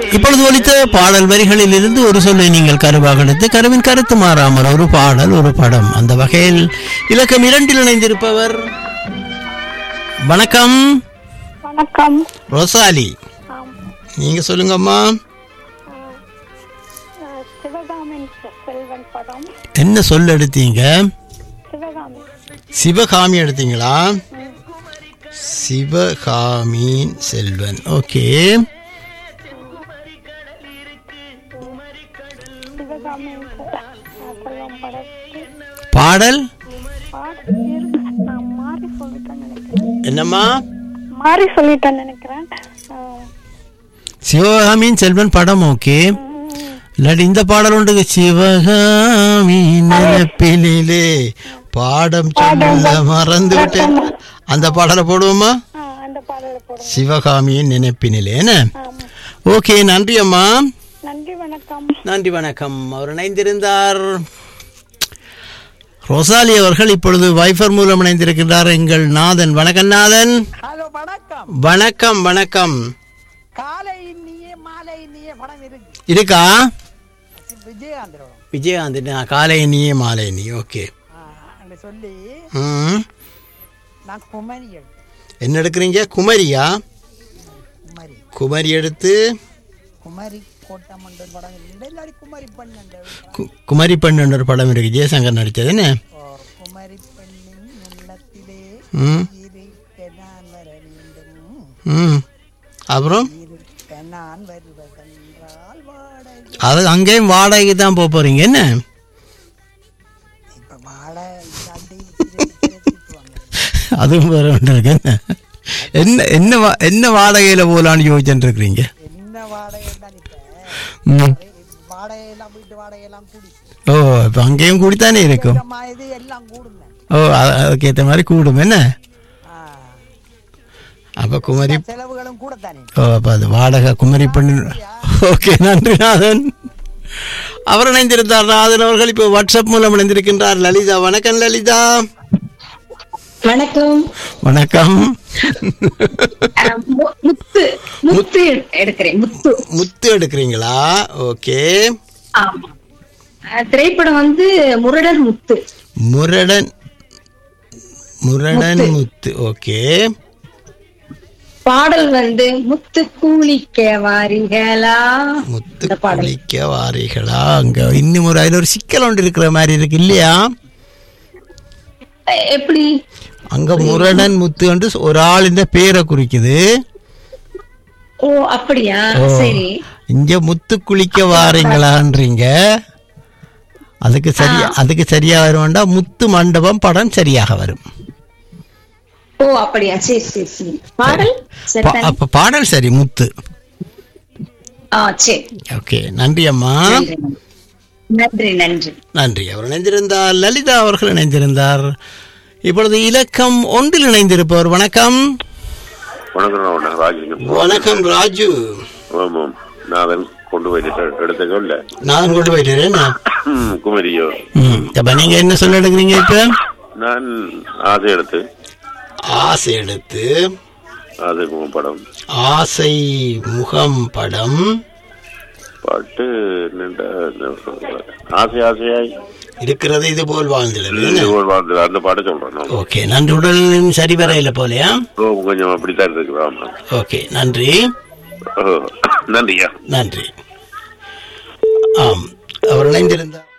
இப்பொழுது ஒலித்த பாடல் வரிகளில் இருந்து ஒரு சொல்லை நீங்கள் கருவாக எடுத்து கருவின் கருத்து மாறாமல் ஒரு பாடல் ஒரு படம் அந்த வகையில் இலக்கம் இரண்டில் இணைந்திருப்பவர் வணக்கம் வணக்கம் ரோசாலி ஆம். நீங்க சொல்லுங்கம்மா அஹ், சிவகாமியின் செ- செல்வன் படம் என்ன சொல்ல எடுத்தீங்க சிவகாமி சிவகாமி எடுத்தீங்களா சிவகாமியின் செல்வன் ஓகே சிவகாமியின் செ- அஹ், செல்வம் படத்தில் பாடல் பாடல் இருக்கு. நான் மாறி சொல்லிட்டேன்னு நினைக்கிறேன் என்னம்மா மாறி சொல்லிட்டேன்னு நினைக்கிறேன் அஹ், சிவகாமியின் செல்வன் படம் ஓகே இல்லாட்டி இந்த பாடல் உண்டு சிவகாமி நினைப்பினிலே பாடம் சொல்ல மறந்து விட்டேன் அந்த பாடலை போடுவோமா அஹ், அந்த பாடலை போடுங்க சிவகாமியின் நினைப்பினிலே என்ன ஆமா. ஓகே நன்றி அம்மா நன்றி வணக்கம் நன்றி வணக்கம் அவர் இணைந்திருந்தார் ரோசாலி அவர்கள் இப்பொழுது வைஃபர் மூலம் இணைந்திருக்கின்றார் எங்கள் நாதன் வணக்கம் நாதன் ஹலோ வணக்கம் வணக்கம் வணக்கம் காலை இன்னியே மாலை இன்னியே படம் இருக்கு இருக்கா விஜயகாந்தரோட விஜயகாந்த் நான் காலை நீயே மாலை நீ ஓகே அப்படி சொல்லி ம் நான் குமரி எடுத்தேன் என்ன எடுக்கிறீங்க குமரியா குமரி குமரி எடுத்து குமரி கோட்டமண்டல் படம் இருக்கு இல்லாடி குமரி பன்னெண்டு கு- குமரி பெண் ஒரு படம் இருக்கு ஜெயசங்கர் நடித்தது என்ன ஓ, குமரி பெண்ணின் உள்ளத்திலே ம் இருக்க நான் வர வேண்டும் ம் அப்புறம் இருக்க நான் வருவதென்றால் வாடகை அது அங்கேயும் வாடகைக்கு தான் போக போறீங்க என்ன இப்ப வாடகை இல்லாட்டி திட்டுவாங்க அதுவும் வேற ஒன்று இருக்கு என்ன என்ன என்ன வா- என்ன வாடகையில போகலான்னு யோசிச்சுட்டு இருக்கிறீங்க என்ன வாடகை தான் இப்ப ம் வாடகையெல்லாம் வீட்டு வாடகையெல்லாம் கூடி ஓ இப்போ அங்கேயும் கூடித்தானே இருக்கும் அம்மா இது எல்லாம் கூடுங்க ஓ அ- அதுக்கேற்ற மாதிரி கூடும் என்ன அப்போ குமரி செலவுகளும் கூடத்தானே ஓ அப்போ அது வாடகை குமரி பண்ணி ஓகே நன்றி நாதன் அவர் இணைந்திருந்தார் நாதன் அவர்கள் இப்போ வாட்ஸ்அப் மூலம் இணைந்திருக்கின்றார் லலிதா வணக்கம் லலிதா வணக்கம் வணக்கம் அஹ் மு- முத்து முத்து எடுக்கிறேன் முத்து முத்து எடுக்கிறீங்களா ஓகே ஆமா அஹ் திரைப்படம் வந்து முரடர் முத்து முரடன் முரடன் முத்து ஓகே பாடல் வந்து முத்து கூலிக்க வாரீங்களா முத்து இந்த பாடல். குளிக்க வாரீங்களா அங்க இன்னும் ஒரு அதுல ஒரு சிக்கல் ஒன்று இருக்கிற மாதிரி இருக்கு இல்லையா அஹ் எப்படி அங்க முரடன் முத்து என்று ஒரு ஆள் இந்த பேரை குறிக்குது ஓ அப்படியா ஓ. சரி இங்க முத்து குளிக்க வாரீங்களான்றீங்க அதுக்கு சரியா அதுக்கு சரியா வரும்டா முத்து மண்டபம் படம் சரியாக வரும் ஓ அப்படியா சரி சரி சரி பாடல் சரி பா- அப்ப பாடல் சரி முத்து ஆ சரி ஓகே நன்றி அம்மா நன்றி நன்றி நன்றி நன்றி அவர் இணைந்திருந்தார் லலிதா அவர்கள் இணைந்திருந்தார் இப்பொழுது இலக்கம் ஒன்றில் இணைந்திருப்பவர் வணக்கம் வணக்கம் நான் ராஜலிங்கம் வணக்கம் ராஜு ஆமாம் நான் கொண்டு போயிட்டு எடுத்துக்கோ இல்ல நான் கொண்டு போயிட்டேன் ம், குமரியோ ம் அப்ப நீங்க என்ன சொல்ல எடுக்கிறீங்க இப்ப நான் ஆசை எடுத்து ஆசை எடுத்து ஆசை படம் ஆசை முகம் படம் பாட்டு நின்ற ஆசை ஆசையாய் இருக்கிறது இது போல் வாழ்ந்திடுது இது ஒரு வார்த்தை, அந்த பாட்டை சொல்றேன் நான். ஓகே நன்றி உடலும் சரி வரையில போலையா ஓ, கொஞ்சம் அப்படித்தான் இருக்கு ஆமா ஓகே நன்றி ஓ, நன்றியா நன்றி ஆம் அவர் இணைந்திருந்தார்